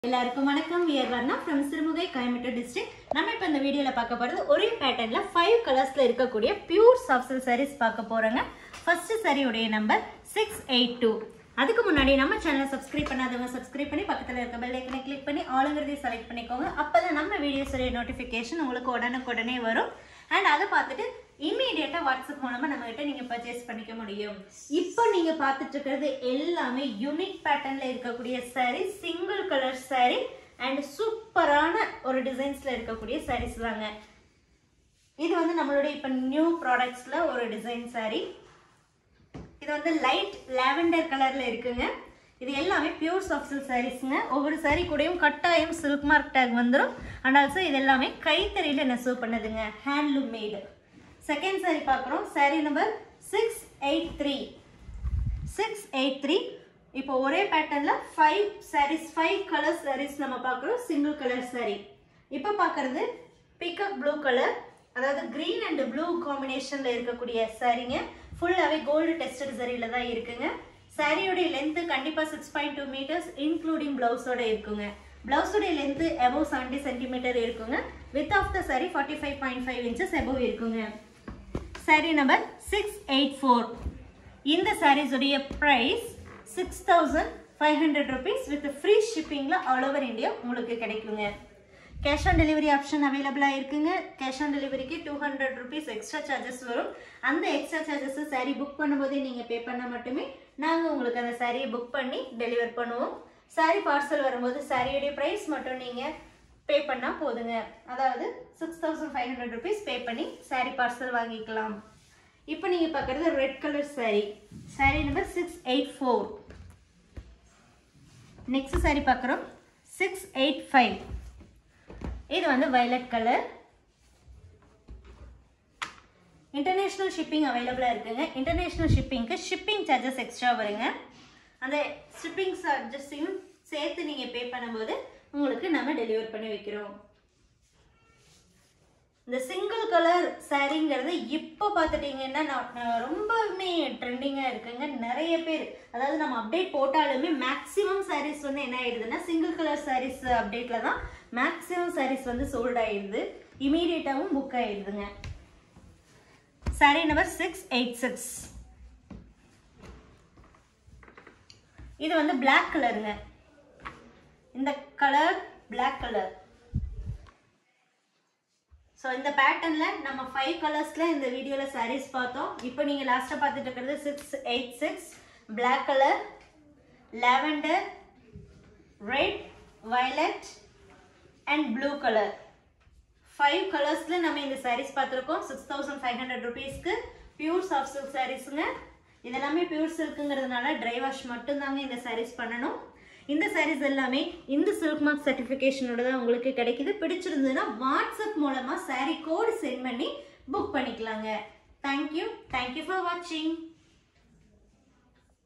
எல்லாருக்கும் வணக்கம் we're Varna from Sirumugai Coimbatore district நம்ம இப்போ இந்த வீடியோவில் பார்க்க போகிறது ஒரே பேட்டர்னில் ஃபைவ் கலர்ஸில் இருக்கக்கூடிய பியூர் சாஃப்ட் சாரீஸ் பார்க்க போகிறோங்க ஃபர்ஸ்ட் சாரியுடைய நம்பர் சிக்ஸ் எயிட் டூ அதுக்கு முன்னாடி நம்ம சேனலை சப்ஸ்கிரைப் பண்ணாதவங்க சப்ஸ்கிரைப் பண்ணி பக்கத்தில் இருக்க பெல் ஐக்கனை கிளிக் பண்ணி ஆளுங்கிறதையும் செலக்ட் பண்ணிக்கோங்க அப்போ தான் நம்ம வீடியோஸுடைய நோட்டிஃபிகேஷன் உங்களுக்கு உடனுக்குடனே வரும் அண்ட் அதை பார்த்துட்டு இம்மீடியட்டாக வாட்ஸ்அப் மூலமாக நம்மகிட்ட நீங்கள் பர்ச்சேஸ் பண்ணிக்க முடியும் இப்போ நீங்கள் பார்த்துட்டு இருக்கிறது எல்லாமே யூனிக் பேட்டர்னில் இருக்கக்கூடிய saree single colour saree and சூப்பரான ஒரு டிசைன்ஸில் இருக்கக்கூடிய sarees தாங்க இது வந்து நம்மளுடைய இப்போ நியூ ப்ராடக்ட்ஸில் ஒரு டிசைன் saree இது வந்து லைட் லாவெண்டர் கலரில் இருக்குங்க இது எல்லாமே பியூர் சாஃப்ட் சில்க் சாரீஸ்ங்க ஒவ்வொரு saree கூடயும் கட்டாயம் சில்க் மார்க் டேக் வந்துடும் அண்ட் ஆல்சோ இது எல்லாமே கைத்தறியில் நெசவு பண்ணதுங்க ஹேண்ட்லூம் மேடு செகண்ட் saree பார்க்குறோம் saree number six eight three six eight three இப்போ ஒரே பேட்டர்னில் five sarees five colour sarees நம்ம பார்க்குறோம் சிங்கிள் கலர் saree இப்போ பார்க்குறது பிக்கப் ப்ளூ கலர் அதாவது க்ரீன் அண்ட் ப்ளூ காம்பினேஷனில் இருக்கக்கூடிய சாரீங்க ஃபுல்லாகவே கோல்டு டெஸ்டட் சரியில் தான் இருக்குங்க சாரியோடைய லென்த்து கண்டிப்பாக six point two metres including ப்ளவுஸோட இருக்குங்க ப்ளவுஸோடைய லென்த்து எபோவ் செவன்ட்டி சென்டிமீட்டர் இருக்குங்க width of the saree forty five point five inches above இருக்குங்க saree number six eight four இந்த sarees உடைய price six thousand five hundred rupees with free ஷிப்பிங்கில் all over India உங்களுக்கு கிடைக்குங்க cash on delivery option அவைலபிளாக இருக்குங்க cash on டெலிவரிக்கு two hundred rupees extra charges வரும் அந்த எக்ஸ்ட்ரா சார்ஜஸ் saree புக் பண்ணும்போதே நீங்கள் பே பண்ணால் மட்டுமே நாங்கள் உங்களுக்கு அந்த சாரியை புக் பண்ணி டெலிவர் பண்ணுவோம் saree பார்சல் வரும்போது சாரியுடைய ப்ரைஸ் மட்டும் நீங்கள் பே பண்ணால் போதுங்க அதாவது six thousand five hundred rupees pay பண்ணி saree பார்சல் வாங்கிக்கலாம் இப்போ நீங்கள் பார்க்குறது red colour saree saree number six eight four next saree பார்க்குறோம் சிக்ஸ் எயிட் ஃபைவ் இது வந்து violet கலர் இன்டர்நேஷ்னல் ஷிப்பிங் அவைலபிளாக இருக்குங்க இன்டர்நேஷ்னல் ஷிப்பிங்க்கு ஷிப்பிங் சார்ஜஸ் எக்ஸ்ட்ரா வருங்க அந்த ஷிப்பிங் சார்ஜஸையும் சேர்த்து நீங்கள் பே பண்ணும்போது உங்களுக்கு நம்ம டெலிவர் பண்ணி வைக்கிறோம் இந்த சிங்கிள் கலர் சாரீங்கிறது இப்போ பார்த்துட்டிங்கன்னா நான் நான் ரொம்பவுமே ட்ரெண்டிங்காக இருக்குங்க நிறைய பேர் அதாவது நம்ம அப்டேட் போட்டாலுமே மேக்ஸிமம் சாரீஸ் வந்து என்ன ஆயிடுதுன்னா சிங்கிள் கலர் சாரீஸ் அப்டேட்டில் தான் மேக்ஸிமம் சாரீஸ் வந்து சோல்ட் ஆயிடுது இமீடியட்டாகவும் புக் ஆயிடுதுங்க saree number six eight six இது வந்து Black கலருங்க இந்த கலர் Black கலர் ஸோ இந்த பேட்டர்னில் நம்ம ஃபைவ் கலர்ஸில் இந்த வீடியோவில் sarees பார்த்தோம் இப்போ நீங்கள் லாஸ்ட்டாக பார்த்துட்டு இருக்கிறது six eight six black colour lavender red violet and blue colour five கலர்ஸில் நம்ம இந்த sarees பார்த்துருக்கோம் சிக்ஸ் தௌசண்ட் ஃபைவ் ஹண்ட்ரட் ருபீஸ்க்கு பியூர் சாஃப்ட் சில்க் சாரீஸுங்க இதெல்லாமே பியூர் சில்க்குங்கிறதுனால ட்ரை வாஷ் மட்டும்தாங்க இந்த sarees பண்ணணும் இந்த sarees எல்லாமே இந்த சில்க் மார்க் சர்டிஃபிகேஷனோட தான் உங்களுக்கு கிடைக்குது பிடிச்சிருந்ததுன்னா வாட்ஸ்அப் மூலமாக saree கோடு சென்ட் பண்ணி புக் பண்ணிக்கலாங்க தேங்க்யூ தேங்க்யூ ஃபார் வாட்சிங்